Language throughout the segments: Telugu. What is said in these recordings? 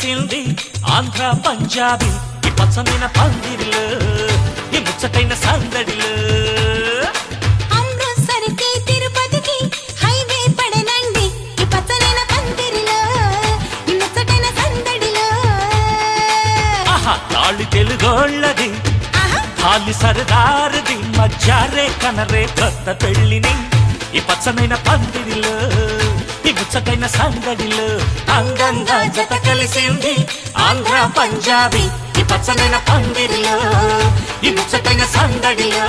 కలిసింది ఆంధ్ర పంజాబీ ఈ పచ్చనైన పందిరిలో ఈ ముచ్చటైన సందడిలో అమృత్సర్కి తిరుపతికి హైవే పడనండి ఈ పచ్చనైన పందిరిలో ఈ ముచ్చటైన సందడిలో ఆహా తాళి తెలుగోళ్ళది ఆహా ఖాళీ సరదారది మధ్యారే కనరే కొత్త పెళ్లిని ఈ పచ్చనైన పందిరిలో ఈ ముచ్చటైన సందడిలో అందంగా జత కలిసింది ఆంధ్ర పంజాబీ ఈ పచ్చనైన పందిరిలో ఈ ముచ్చటైన సందడిలో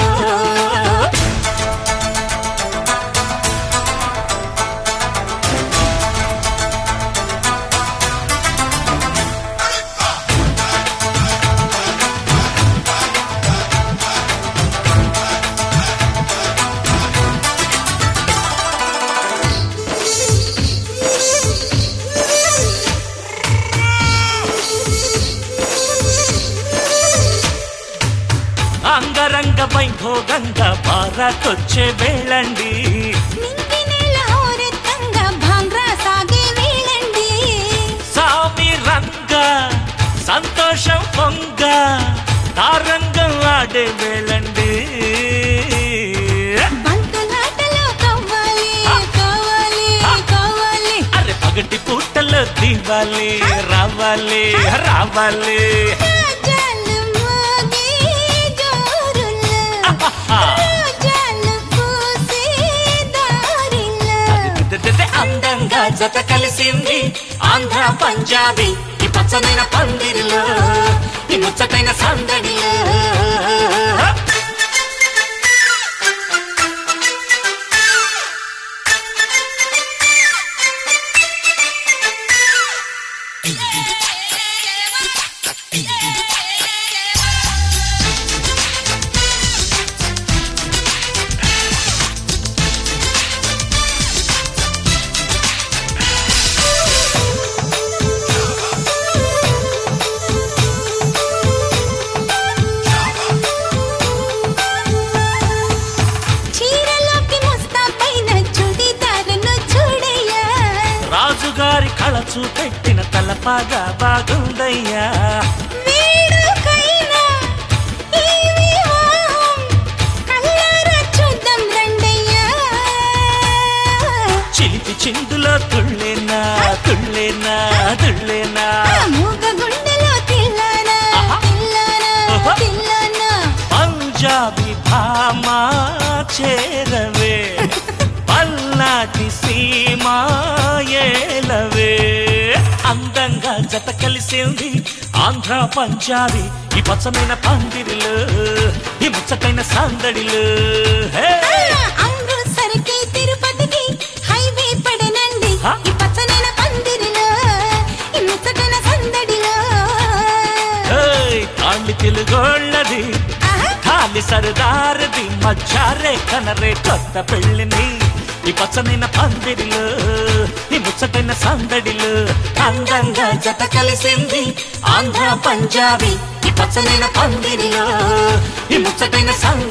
అంగరంగ వైభోగంగా భారతొచ్చే వేళండి నింగి నేల హోరెత్తంగా భాంగ్రా సాగే వేళండి సామి రంగ సంతోషం పొంగ తారంగం ఆడే వేళండి బంతులాటలో కవ్వాలి కావాలి కావాలి అరే పగటి పూటలో దివాలి రావాలి రావాలి రాజాలు మోగే జోరులో రోజాలు పూసే దారిలో అందంగా జత కలిసింది ఆంధ్ర పంజాబీ ఈ పచ్చనైన పందిరిలో ఈ ముచ్చటైన సందడిలో చీరలోకి ముస్తాబైన చుడిదారును చూడయ్యా రాజుగారి కళ చూపెట్టిన తలపాగా బాగుందయ్యా వేడుకైనా ఈ వివాహం కళ్ళారా చూద్దాం రండయ్యా చిలిపి చిందులో తుళ్ళేనా తుళ్ళేనా తుళ్ళేనా ఆ మూగ గుండెలో తిల్లానా తిల్లానా ఓహో. తిల్లానా పంజాబీ భామా చేరవే పల్నాటి సీమా ఏలవే అందంగా జత కలిసింది ఆంధ్ర పంజాబీ ఈ పచ్చమైన పందిరిలో ఈ ముచ్చటైన సందడిలో హే! అమృత్సర్కి తిరుపతికి హైవే పడనండి హ? ఈ పచ్చనైన పందిరిలో ఈ ముచ్చటైన సందడిలో ఏయ్, కాళ్ళు తెలుగోళ్ళది ఆహా ఖాళీ సరదారది మధ్యారే కనరే కొత్త పెళ్ళిని ఈ పచ్చనైన పందిరిలో ఈ ముచ్చటైన సందడిలో అందంగా జత కలిసింది ఆంధ్ర పంజాబీ ఈ పచ్చనైన పందిరిలో ఈ ముచ్చటైన సందడి